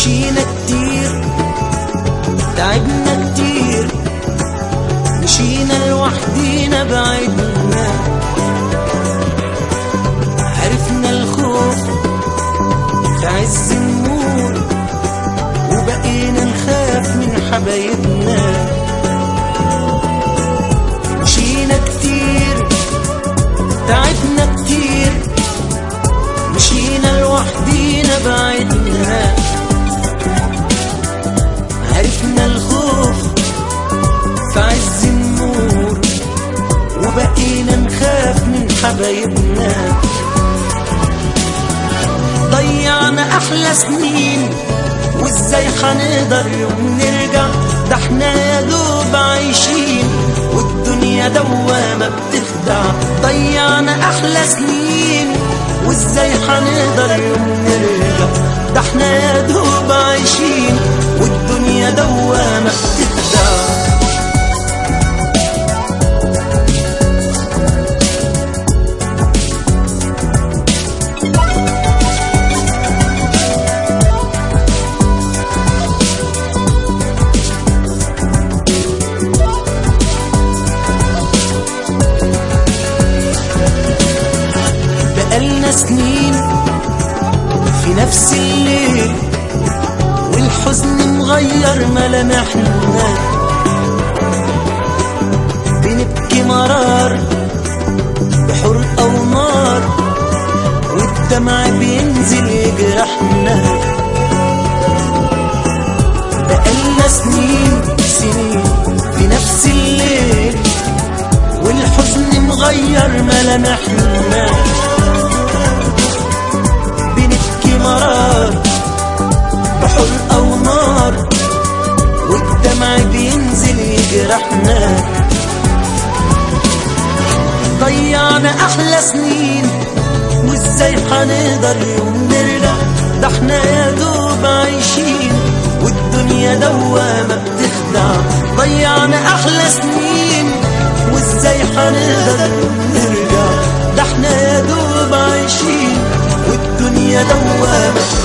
مشينا كتير تعبنا كتير مشينا لوحدينا بعدنا عرفنا الخوف في عز النور وبقينا نخاف من حبايبنا مشينا كتير تعبنا كتير مشينا لوحدينا بعدنا عرفنا الخوف في عز النور وبقينا نخاف من حبايبنا ضيعنا احلى سنين وازاي هنقدر يوم نرجع ده احنا يا دوب عايشين والدنيا دوامة بتخدع ضيعنا احلى سنين وازاي هنقدر يوم نرجع ده احنا يا دوب عايشين والدنيا دوامة بتخدع بقالنا سنين في نفس الليل والحزن مغير ملامحنا بنبكي مرار بحرقة ونار والدمع بينزل يجرحنا بقالنا سنين سنين في نفس الليل والحزن مغير ملامحنا بنبكي مرار بحرقة ونار والدمع بينزل يجرحنا ضيعنا أحلى سنين وازاي هنقدر يوم نرجع ده احنا يا دوب عايشين والدنيا دوامة بتخدع ضيعنا أحلى سنين وازاي هنقدر يوم نرجع ده احنا يا دوب عايشين والدنيا دوامة